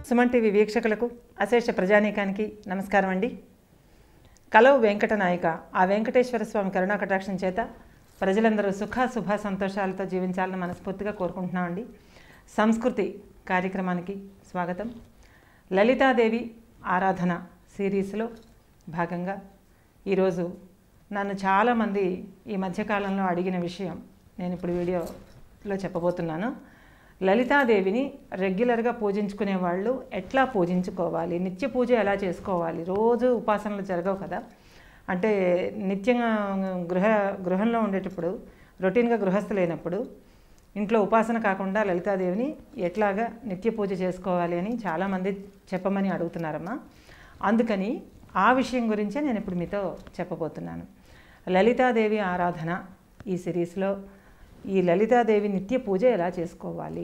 Suman TV వీక్షకులకు అశేష ప్రజానీకానికి నమస్కారం అండి కలవు వెంకట నాయక ఆ వెంకటేశ్వర స్వామి కరుణా కటాక్షం చేత ప్రజలందరూ సుఖ శుభ సంతోషాలతో జీవించాలని మనస్ఫూర్తిగా కోరుకుంటున్నామండి సంస్కృతి కార్యక్రమానికి స్వాగతం లలితాదేవి ఆరాధన సిరీస్లో భాగంగా ఈరోజు నన్ను చాలామంది ఈ మధ్యకాలంలో అడిగిన విషయం నేను ఇప్పుడు వీడియోలో చెప్పబోతున్నాను లలితాదేవిని రెగ్యులర్గా పూజించుకునే వాళ్ళు ఎట్లా పూజించుకోవాలి నిత్య పూజ ఎలా చేసుకోవాలి రోజు ఉపాసనలు జరగవు కదా అంటే నిత్యంగా గృహ గృహంలో ఉండేటప్పుడు రొటీన్గా గృహస్థు లేనప్పుడు ఇంట్లో ఉపాసన కాకుండా లలితాదేవిని ఎట్లాగా నిత్య పూజ చేసుకోవాలి అని చాలామంది చెప్పమని అడుగుతున్నారమ్మా అందుకని ఆ విషయం గురించే నేను ఇప్పుడు మీతో చెప్పబోతున్నాను లలితాదేవి ఆరాధన ఈ సిరీస్లో ఈ లలితాదేవి నిత్య పూజ ఎలా చేసుకోవాలి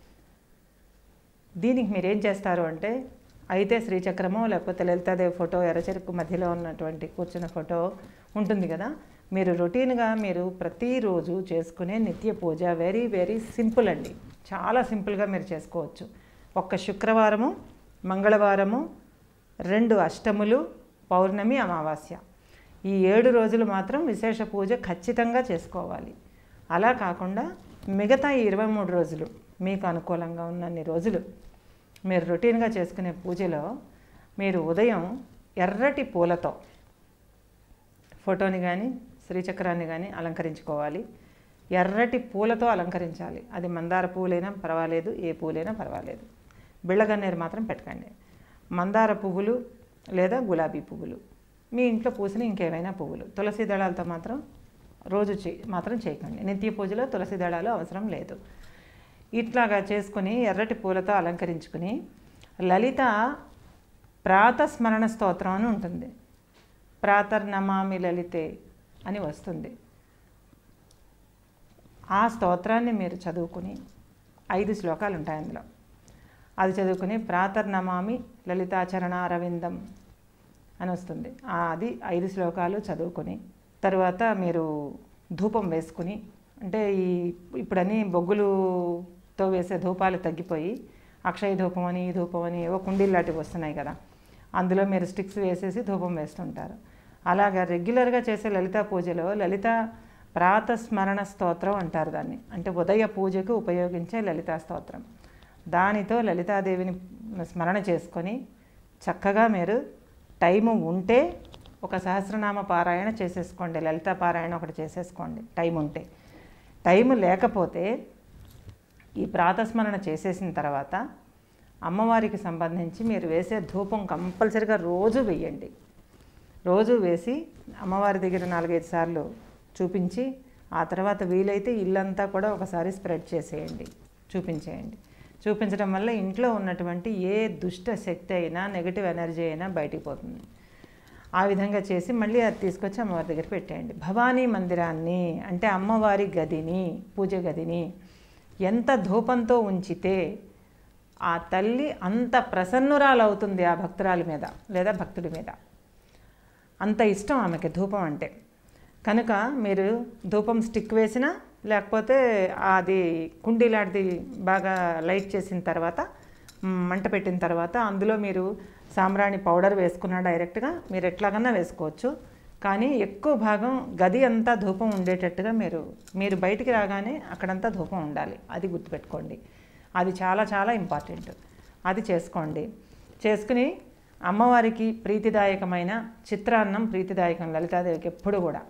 దీనికి మీరు ఏం చేస్తారు అంటే అయితే శ్రీచక్రమో లేకపోతే లలితాదేవి ఫోటో ఎర్రచెరుకు మధ్యలో ఉన్నటువంటి కూర్చున్న ఫోటో ఉంటుంది కదా మీరు రొటీన్గా మీరు ప్రతిరోజు చేసుకునే నిత్య పూజ వెరీ వెరీ సింపుల్ అండి చాలా సింపుల్గా మీరు చేసుకోవచ్చు ఒక్క శుక్రవారము మంగళవారము రెండు అష్టములు పౌర్ణమి అమావాస్య ఈ ఏడు రోజులు మాత్రం విశేష పూజ ఖచ్చితంగా చేసుకోవాలి అలా కాకుండా మిగతా ఈ ఇరవై మూడు రోజులు మీకు అనుకూలంగా ఉన్నన్ని రోజులు మీరు రొటీన్గా చేసుకునే పూజలో మీరు ఉదయం ఎర్రటి పూలతో ఫోటోని కానీ శ్రీచక్రాన్ని కానీ అలంకరించుకోవాలి ఎర్రటి పూలతో అలంకరించాలి అది మందార పూలైనా పర్వాలేదు ఏ పూలైనా పర్వాలేదు బిళ్ళగన్నేరు మాత్రం పెట్టకండి మందార పువ్వులు లేదా గులాబీ పువ్వులు మీ ఇంట్లో పూసిన ఇంకేమైనా పువ్వులు తులసి దళాలతో మాత్రం రోజు చే మాత్రం చేయకండి నిత్య పూజలో తులసి దళాలు అవసరం లేదు ఇట్లాగా చేసుకుని ఎర్రటి పూలతో అలంకరించుకుని లలిత ప్రాతస్మరణ స్తోత్రం అని ఉంటుంది ప్రాతర్నమామి లలితే అని వస్తుంది ఆ స్తోత్రాన్ని మీరు చదువుకుని ఐదు శ్లోకాలు ఉంటాయి అందులో అది చదువుకుని ప్రాతర్నమామి లలితాచరణ అరవిందం అని వస్తుంది ఆ అది ఐదు శ్లోకాలు చదువుకొని తర్వాత మీరు ధూపం వేసుకుని అంటే ఈ ఇప్పుడన్నీ బొగ్గులుతో వేసే ధూపాలు తగ్గిపోయి అక్షయ ధూపం అని ఈ ధూపం అని ఏవో కుండీలు లాంటివి వస్తున్నాయి కదా అందులో మీరు స్టిక్స్ వేసేసి ధూపం వేస్తుంటారు అలాగా రెగ్యులర్గా చేసే లలిత పూజలో లలిత ప్రాతస్మరణ స్తోత్రం అంటారు దాన్ని అంటే ఉదయ పూజకు ఉపయోగించే లలితా స్తోత్రం దానితో లలితాదేవిని స్మరణ చేసుకొని చక్కగా మీరు టైము ఉంటే ఒక సహస్రనామ పారాయణ చేసేసుకోండి లలిత పారాయణ ఒకటి చేసేసుకోండి టైం ఉంటే టైం లేకపోతే ఈ ప్రాతస్మరణ చేసేసిన తర్వాత అమ్మవారికి సంబంధించి మీరు వేసే ధూపం కంపల్సరిగా రోజు వేయండి రోజు వేసి అమ్మవారి దగ్గర నాలుగైదు సార్లు చూపించి ఆ తర్వాత వీలైతే ఇల్లంతా కూడా ఒకసారి స్ప్రెడ్ చేసేయండి చూపించేయండి చూపించడం వల్ల ఇంట్లో ఉన్నటువంటి ఏ దుష్ట శక్తి అయినా నెగిటివ్ ఎనర్జీ అయినా బయటికి పోతుంది ఆ విధంగా చేసి మళ్ళీ అది తీసుకొచ్చి అమ్మవారి దగ్గర పెట్టేయండి భవానీ మందిరాన్ని అంటే అమ్మవారి గదిని పూజ గదిని ఎంత ధూపంతో ఉంచితే ఆ తల్లి అంత ప్రసన్నురాలవుతుంది ఆ భక్తురాలి మీద లేదా భక్తుడి మీద అంత ఇష్టం ఆమెకి ధూపం అంటే కనుక మీరు ధూపం స్టిక్ వేసినా లేకపోతే అది కుండీలాంటిది బాగా లైట్ చేసిన తర్వాత మంట పెట్టిన తర్వాత అందులో మీరు సాంబ్రాణి పౌడర్ వేసుకున్న డైరెక్ట్గా మీరు ఎట్లాగన్నా వేసుకోవచ్చు కానీ ఎక్కువ భాగం గది అంతా ధూపం ఉండేటట్టుగా మీరు మీరు బయటికి రాగానే అక్కడంతా ధూపం ఉండాలి అది గుర్తుపెట్టుకోండి అది చాలా చాలా ఇంపార్టెంట్ అది చేసుకోండి చేసుకుని అమ్మవారికి ప్రీతిదాయకమైన చిత్రాన్నం ప్రీతిదాయకం లలితాదేవికి ఎప్పుడు కూడా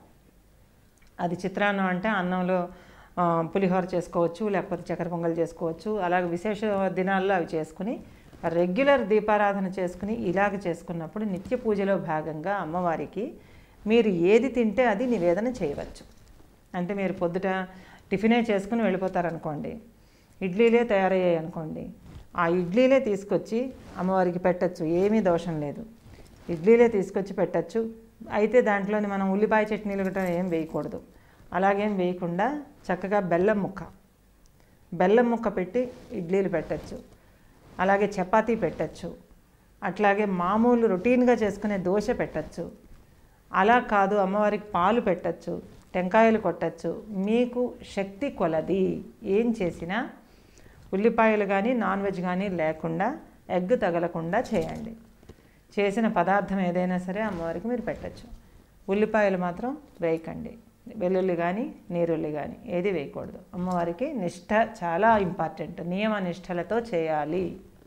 అది చిత్రాన్నం అంటే అన్నంలో ఆ, పులిహోర చేసుకోవచ్చు లేకపోతే చక్కెర పొంగల్ చేసుకోవచ్చు అలాగే విశేష దినాల్లో అవి చేసుకుని రెగ్యులర్ దీపారాధన చేసుకుని ఇలాగ చేసుకున్నప్పుడు నిత్య పూజలో భాగంగా అమ్మవారికి మీరు ఏది తింటే అది నివేదన చేయవచ్చు అంటే మీరు పొద్దుట టిఫినే చేసుకుని వెళ్ళిపోతారనుకోండి ఇడ్లీలే తయారయ్యాయి అనుకోండి ఆ ఇడ్లీలే తీసుకొచ్చి అమ్మవారికి పెట్టచ్చు ఏమీ దోషం లేదు ఇడ్లీలే తీసుకొచ్చి పెట్టచ్చు అయితే దాంట్లోని మనం ఉల్లిపాయ చట్నీలు గట్రా ఏం వేయకూడదు అలాగేం వేయకుండా చక్కగా బెల్లం ముక్క బెల్లం ముక్క పెట్టి ఇడ్లీలు పెట్టచ్చు అలాగే చపాతీ పెట్టచ్చు అట్లాగే మామూలు రొటీన్గా చేసుకునే దోశ పెట్టచ్చు అలా కాదు అమ్మవారికి పాలు పెట్టచ్చు టెంకాయలు కొట్టచ్చు మీకు శక్తి కొలది ఏం చేసినా ఉల్లిపాయలు కానీ నాన్ వెజ్ కానీ లేకుండా ఎగ్ తగలకుండా చేయండి చేసిన పదార్థం ఏదైనా సరే అమ్మవారికి మీరు పెట్టచ్చు ఉల్లిపాయలు మాత్రం వేయకండి వెల్లుల్లి కానీ నీరుల్లి కానీ ఏది వేయకూడదు అమ్మవారికి నిష్ఠ చాలా ఇంపార్టెంట్ నియమ నిష్ఠలతో చేయాలి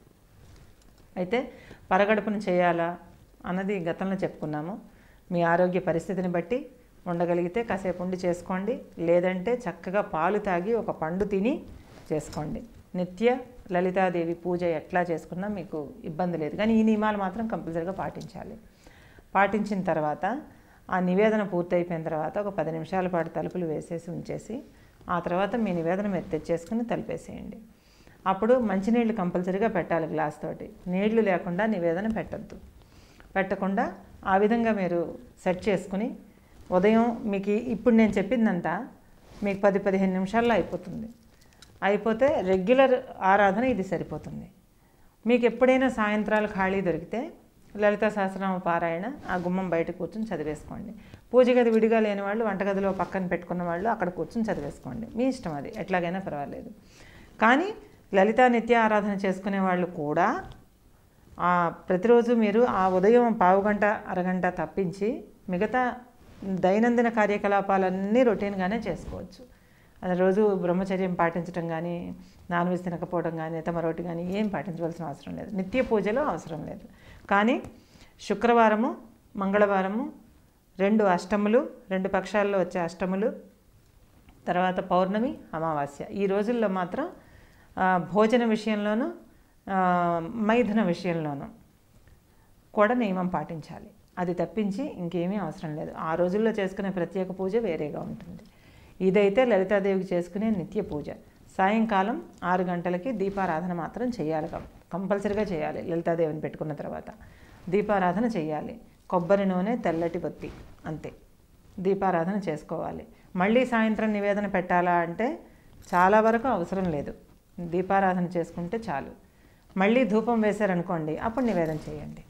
అయితే పరగడుపును చేయాలా అన్నది గతంలో చెప్పుకున్నాము మీ ఆరోగ్య పరిస్థితిని బట్టి ఉండగలిగితే కాసేపు ఉండి చేసుకోండి లేదంటే చక్కగా పాలు తాగి ఒక పండు తిని చేసుకోండి నిత్య లలితాదేవి పూజ ఎట్లా చేసుకున్నా మీకు ఇబ్బంది లేదు కానీ ఈ నియమాలు మాత్రం కంపల్సరీగా పాటించాలి పాటించిన తర్వాత ఆ నివేదన పూర్తయిపోయిన తర్వాత ఒక పది నిమిషాల పాటు తలుపులు వేసేసి ఉంచేసి ఆ తర్వాత మీ నివేదన మీరు తెచ్చేసుకుని తలిపేసేయండి అప్పుడు మంచినీళ్ళు కంపల్సరీగా పెట్టాలి గ్లాస్ తోటి నీళ్లు లేకుండా నివేదన పెట్టద్దు పెట్టకుండా ఆ విధంగా మీరు సెట్ చేసుకుని ఉదయం మీకు ఇప్పుడు నేను చెప్పిందంతా మీకు పది పదిహేను నిమిషాల్లో అయిపోతుంది అయిపోతే రెగ్యులర్ ఆరాధన ఇది సరిపోతుంది మీకు ఎప్పుడైనా సాయంత్రాలు ఖాళీ దొరికితే లలిత సహస్రనామ పారాయణ ఆ గుమ్మం బయట కూర్చొని చదివేసుకోండి పూజ గది విడిగా లేని వాళ్ళు వంటగదిలో పక్కన పెట్టుకున్న వాళ్ళు అక్కడ కూర్చొని చదివేసుకోండి మీ ఇష్టం అది ఎట్లాగైనా పర్వాలేదు కానీ లలితా నిత్య ఆరాధన చేసుకునే వాళ్ళు కూడా ఆ ప్రతిరోజు మీరు ఆ ఉదయం పావు గంట అరగంట తప్పించి మిగతా దైనందిన కార్యకలాపాలన్నీ రొటీన్గానే చేసుకోవచ్చు అది రోజు బ్రహ్మచర్యం పాటించడం కానీ నాన్ వెజ్ తినకపోవడం కానీ తమరోటి కానీ ఏం పాటించవలసిన అవసరం లేదు నిత్య పూజలో అవసరం లేదు కానీ శుక్రవారము మంగళవారము రెండు అష్టములు రెండు పక్షాల్లో వచ్చే అష్టములు తర్వాత పౌర్ణమి అమావాస్య ఈ రోజుల్లో మాత్రం ఆ, భోజన విషయంలోనూ ఆ, మైథున విషయంలోనూ కూడా నియమం పాటించాలి అది తప్పించి ఇంకేమీ అవసరం లేదు ఆ రోజుల్లో చేసుకునే ప్రత్యేక పూజ వేరేగా ఉంటుంది ఇదైతే లలితాదేవికి చేసుకునే నిత్య పూజ సాయంకాలం ఆరు గంటలకి దీపారాధన మాత్రం చేయాలి కం- కంపల్సరిగా చేయాలి లలితాదేవిని పెట్టుకున్న తర్వాత దీపారాధన చేయాలి కొబ్బరి నూనె తెల్లటి బొత్తి అంతే దీపారాధన చేసుకోవాలి మళ్ళీ సాయంత్రం నివేదన పెట్టాలా అంటే చాలా వరకు అవసరం లేదు దీపారాధన చేసుకుంటే చాలు మళ్ళీ ధూపం వేశారనుకోండి అప్పుడు నివేదన చేయండి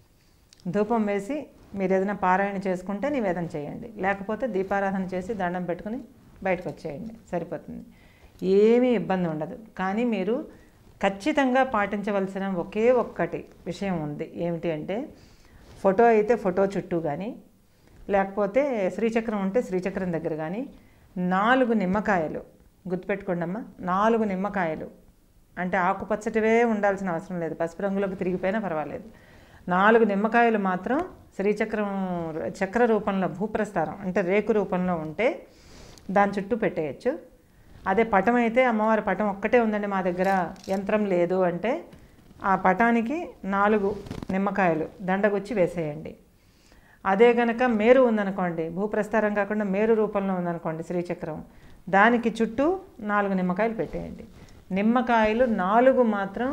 ధూపం వేసి మీరు ఏదైనా పారాయణ చేసుకుంటే నివేదన చేయండి లేకపోతే దీపారాధన చేసి దండం పెట్టుకుని బయటకు వచ్చేయండి సరిపోతుంది ఏమీ ఇబ్బంది ఉండదు కానీ మీరు ఖచ్చితంగా పాటించవలసిన ఒకే ఒక్కటి విషయం ఉంది ఏమిటి అంటే ఫోటో అయితే ఫోటో చుట్టూ కానీ లేకపోతే శ్రీచక్రం ఉంటే శ్రీచక్రం దగ్గర కానీ నాలుగు నిమ్మకాయలు గుర్తుపెట్టుకోండి అమ్మా నాలుగు నిమ్మకాయలు అంటే ఆకుపచ్చటివే ఉండాల్సిన అవసరం లేదు పసుపు రంగులోకి తిరిగిపోయినా పర్వాలేదు నాలుగు నిమ్మకాయలు మాత్రం శ్రీచక్రం చక్ర రూపంలో భూప్రస్థారం అంటే రేకు రూపంలో ఉంటే దాని చుట్టూ పెట్టేయచ్చు అదే పటం అయితే అమ్మవారి పటం ఒక్కటే ఉందండి మా దగ్గర యంత్రం లేదు అంటే ఆ పటానికి నాలుగు నిమ్మకాయలు దండగుచ్చి వేసేయండి అదే గనక మేరు ఉందనుకోండి భూప్రస్థారం కాకుండా మేరు రూపంలో ఉందనుకోండి శ్రీచక్రం దానికి చుట్టూ నాలుగు నిమ్మకాయలు పెట్టేయండి నిమ్మకాయలు నాలుగు మాత్రం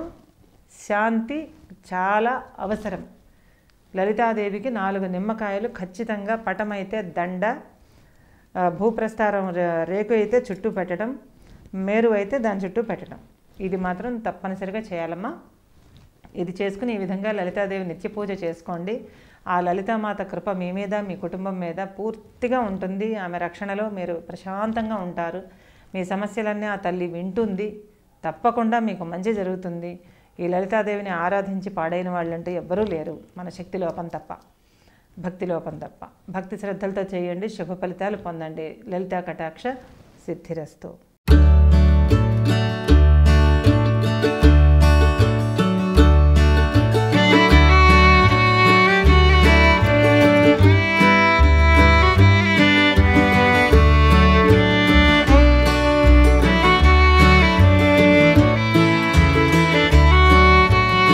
శాంతి చాలా అవసరం లలితాదేవికి నాలుగు నిమ్మకాయలు ఖచ్చితంగా పటమైతే దండ ఆ, భూప్రస్థారం రే- రేకు అయితే చుట్టూ పెట్టడం మేరు అయితే దాని చుట్టూ పెట్టడం ఇది మాత్రం తప్పనిసరిగా చేయాలమ్మా ఇది చేసుకుని ఈ విధంగా లలితాదేవి నిత్య పూజ చేసుకోండి ఆ లలితామాత కృప మీ మీద మీ కుటుంబం మీద పూర్తిగా ఉంటుంది ఆమె రక్షణలో మీరు ప్రశాంతంగా ఉంటారు మీ సమస్యలన్నీ ఆ తల్లి వింటుంది తప్పకుండా మీకు మంచి జరుగుతుంది ఈ లలితాదేవిని ఆరాధించి పాడైన వాళ్ళంటూ ఎవ్వరూ లేరు మన శక్తి లోపం తప్ప భక్తి లోపం తప్ప భక్తి శ్రద్ధలతో చేయండి శుభ ఫలితాలు పొందండి లలితా కటాక్ష సిద్ధిరస్తు